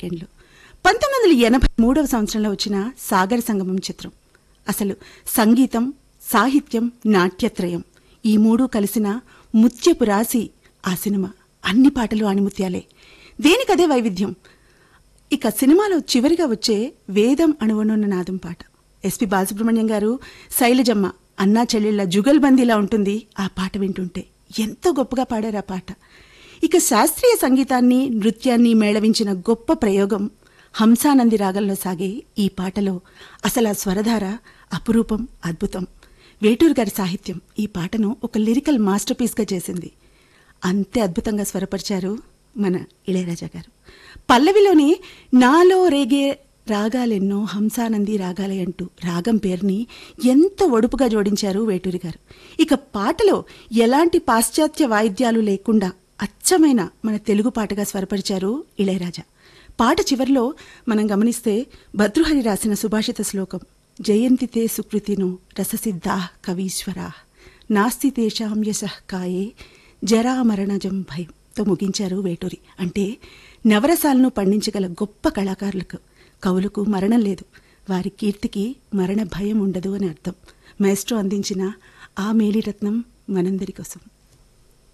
సెకండ్లు పంతొమ్మిది వందల ఎనభై మూడవ సంవత్సరంలో వచ్చిన సాగర సంగమం చిత్రం అసలు సంగీతం సాహిత్యం నాట్యత్రయం ఈ మూడు కలిసిన ముత్యపు రాసి ఆ సినిమా అన్ని పాటలు ఆణిముత్యాలే దేనికదే వైవిధ్యం ఇక సినిమాలో చివరిగా వచ్చే వేదం అణువనున్న నాదం పాట ఎస్పి బాలసుబ్రహ్మణ్యం గారు శైలజమ్మ అన్నా చెల్లెళ్ళ జుగల్బందీలా ఉంటుంది ఆ పాట వింటుంటే ఎంతో గొప్పగా పాడారు ఆ పాట ఇక శాస్త్రీయ సంగీతాన్ని నృత్యాన్ని మేళవించిన గొప్ప ప్రయోగం హంసానంది రాగంలో సాగే ఈ పాటలో అసలు ఆ స్వరధార అపురూపం అద్భుతం వేటూరు గారి సాహిత్యం ఈ పాటను ఒక లిరికల్ మాస్టర్ పీస్గా చేసింది అంతే అద్భుతంగా స్వరపరిచారు మన ఇళయరాజా గారు పల్లవిలోని నాలో రేగే రాగాలెన్నో హంసానంది రాగాలే అంటూ రాగం పేరుని ఎంతో ఒడుపుగా జోడించారు వేటూరి గారు ఇక పాటలో ఎలాంటి పాశ్చాత్య వాయిద్యాలు లేకుండా అచ్చమైన మన తెలుగు పాటగా స్వరపరిచారు ఇళయరాజా పాట చివరిలో మనం గమనిస్తే భద్రుహరి రాసిన సుభాషిత శ్లోకం జయంతితే సుకృతిను రససిద్ధా కవీశ్వరా నాస్తి తేషాం యశః కాయే జరామరణజం భయంతో ముగించారు వేటూరి అంటే నవరసాలను పండించగల గొప్ప కళాకారులకు కవులకు మరణం లేదు వారి కీర్తికి మరణ భయం ఉండదు అని అర్థం మేస్ట్రో అందించిన ఆ మేలిరత్నం మనందరి కోసం